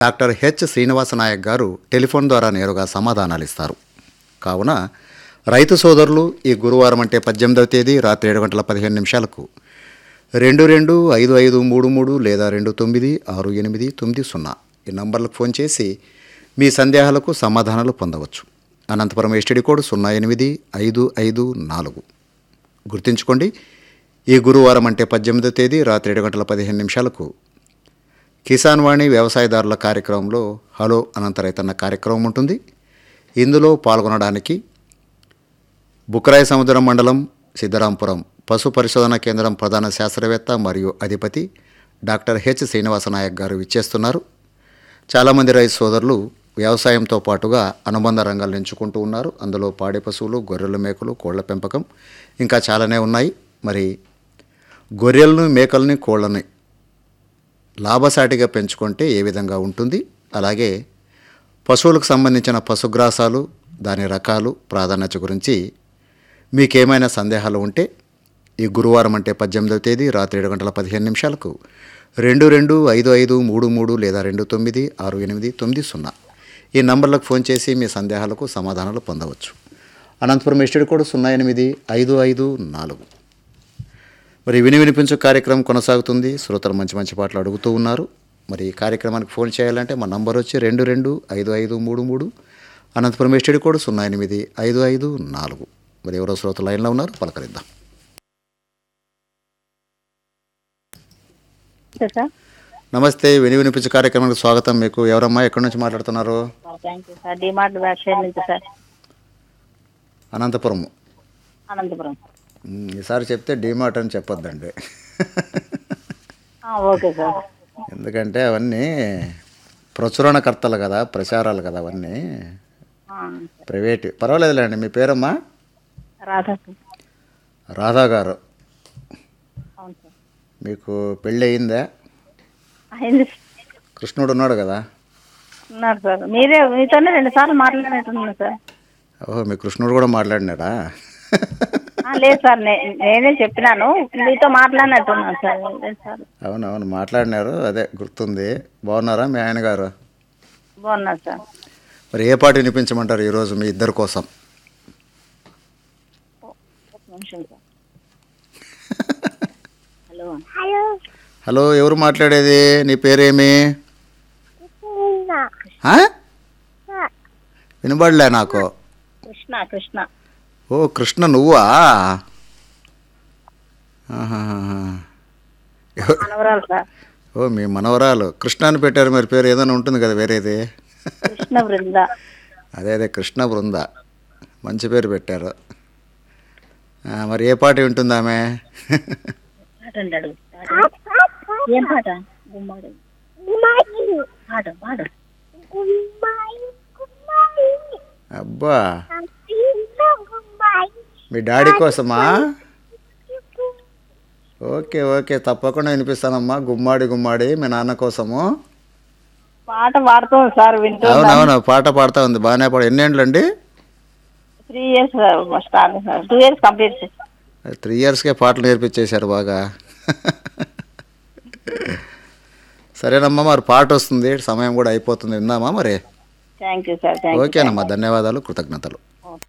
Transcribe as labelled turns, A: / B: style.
A: Doctor H Srinivasa Naik గారు telephone ద్వారా నేరుగా సమాధానాలు ఇస్తారు కావున రైతు సోదరులు ఈ గురువారం అంటే పద్దెనిమిదవ తేదీ రాత్రి ఏడు గంటల పదిహేను నిమిషాలకు రెండు రెండు ఐదు ఐదు మూడు మూడు లేదా రెండు తొమ్మిది ఆరు ఎనిమిది తొమ్మిది సున్నా ఈ నంబర్లకు ఫోన్ చేసి మీ సందేహాలకు సమాధానాలు పొందవచ్చు అనంతపురం ఎస్టీడీ కోడ్ సున్నా ఎనిమిది ఐదు ఐదు నాలుగు గుర్తుంచుకోండి ఈ గురువారం అంటే పద్దెనిమిదో తేదీ రాత్రి ఏడు గంటల పదిహేను నిమిషాలకు కిసాన్ వాణి వ్యవసాయదారుల కార్యక్రమంలో హలో అనంత రైతన్న కార్యక్రమం ఉంటుంది ఇందులో పాల్గొనడానికి బుక్రాయ సముద్రం మండలం సిద్ధరాంపురం పశు పరిశోధన కేంద్రం ప్రధాన శాస్త్రవేత్త మరియు అధిపతి డాక్టర్ హెచ్ శ్రీనివాస నాయక్ గారు విచ్చేస్తున్నారు చాలామంది రైతు సోదరులు వ్యవసాయంతో పాటుగా అనుబంధ రంగాలు ఎంచుకుంటూ ఉన్నారు అందులో పాడి పశువులు గొర్రెల మేకలు కోళ్ల పెంపకం ఇంకా చాలానే ఉన్నాయి మరి గొర్రెలను మేకల్ని కోళ్ళని లాభసాటిగా పెంచుకుంటే ఏ విధంగా ఉంటుంది అలాగే పశువులకు సంబంధించిన పశుగ్రాసాలు దాని రకాలు ప్రాధాన్యత గురించి మీకేమైనా సందేహాలు ఉంటే ఈ గురువారం అంటే పద్దెనిమిదవ తేదీ రాత్రి ఏడు గంటల పదిహేను నిమిషాలకు రెండు రెండు ఐదు ఐదు మూడు మూడు లేదా రెండు తొమ్మిది ఆరు ఎనిమిది తొమ్మిది సున్నా ఈ నంబర్లకు ఫోన్ చేసి మీ సందేహాలకు సమాధానాలు పొందవచ్చు అనంతపురం ఎస్టేడ్ కోడ్ సున్నా ఎనిమిది ఐదు ఐదు నాలుగు మరి విని వినిపించు కార్యక్రమం కొనసాగుతుంది శ్రోతలు మంచి మంచి పాటలు అడుగుతూ ఉన్నారు మరి ఈ కార్యక్రమానికి ఫోన్ చేయాలంటే మా నంబర్ వచ్చి రెండు రెండు ఐదు ఐదు మూడు మూడు అనంతపురం ఎస్టేడ్ కోడ్ సున్నా ఎనిమిది ఐదు ఐదు నాలుగు మరి ఎవరో శ్రోతలు లైన్లో ఉన్నారు పలకరిద్దాం
B: సార్
A: నమస్తే విని వినిపించు కార్యక్రమానికి స్వాగతం మీకు ఎవరమ్మా ఎక్కడి నుంచి మాట్లాడుతున్నారు
B: thank you sir DMart vaccine నుంచి సార్
A: అనంతపురం
B: అనంతపురం
A: ఉమ్, ఈసారి చెప్తే డిమార్ట్ అని చెప్పొద్దండి
B: ఆ, ఓకే సార్
A: ఎందుకంటే అవన్నీ ప్రచురణకర్తలు కదా ప్రచారాలు కదా అవన్నీ
B: ఆ,
A: ప్రైవేట్ పర్వాలేదులేండి మీ పేరమ్మా
B: రాధా సార్
A: రాధా గారు
B: అవును సార్
A: మీకు పెళ్ళి అయిందా
B: అయింది
A: కృష్ణుడు ఉన్నాడు కదా
B: ఉన్నారు సార్ మీరే మీతోనే రెండు సార్లు మాట్లాడినట్టున్నాను సార్
A: ఓహో మీ కృష్ణుడు కూడా మాట్లాడినాడా
B: ఆ, లేదు సార్ నే- నేనే చెప్పినాను మీతో మాట్లాడినట్టున్నాను సార్ లేదు సార్
A: అవును అవును మాట్లాడినారు అదే గుర్తుంది బాగున్నారా మీ ఆయన గారు
B: బాగున్నారు సార్
A: మరి ఏ పాట వినిపించమంటారు ఈరోజు మీ ఇద్దరి కోసం
B: ఒక నిమిషం సార్ హలో
A: హలో ఎవరు మాట్లాడేది నీ పేరేమి ఆ? వినబడలే నాకు
B: కృష్ణ కృష్ణ
A: ఓ కృష్ణ నువ్వా ఆహాహాహా. ఎవ-
B: మనవరాలు సార్
A: ఓ మీ మనవరాలు కృష్ణ అని పెట్టారు మరి పేరు ఏదైనా ఉంటుంది కదా వేరేది
B: కృష్ణ బృంద
A: అదే అదే కృష్ణ బృంద మంచి పేరు పెట్టారు ఆ, మరి ఏ పాట వింటుంది ఆమె
B: పాట అండి అడుగు ఏం పాట గుమ్మాడు పాట పాట
A: అబ్బా మీ డాడీ కోసమా ఓకే ఓకే తప్పకుండా వినిపిస్తానమ్మా గుమ్మాడి గుమ్మాడి మీ నాన్న కోసము
B: పాట పాడుతాం సార్ వింటూ
A: అవునవును పాట పాడుతూ ఉంది బాగానే పాడు ఎన్నేండ్లు అండి
B: three years start sir two years complete sir
A: three ఇయర్స్కే పాటలు నేర్పించేశారు బాగా సరేనమ్మా మరి పాట వస్తుంది సమయం కూడా అయిపోతుంది విందామా మరి
B: thank you sir thank you
A: ఓకేనమ్మా ధన్యవాదాలు కృతజ్ఞతలు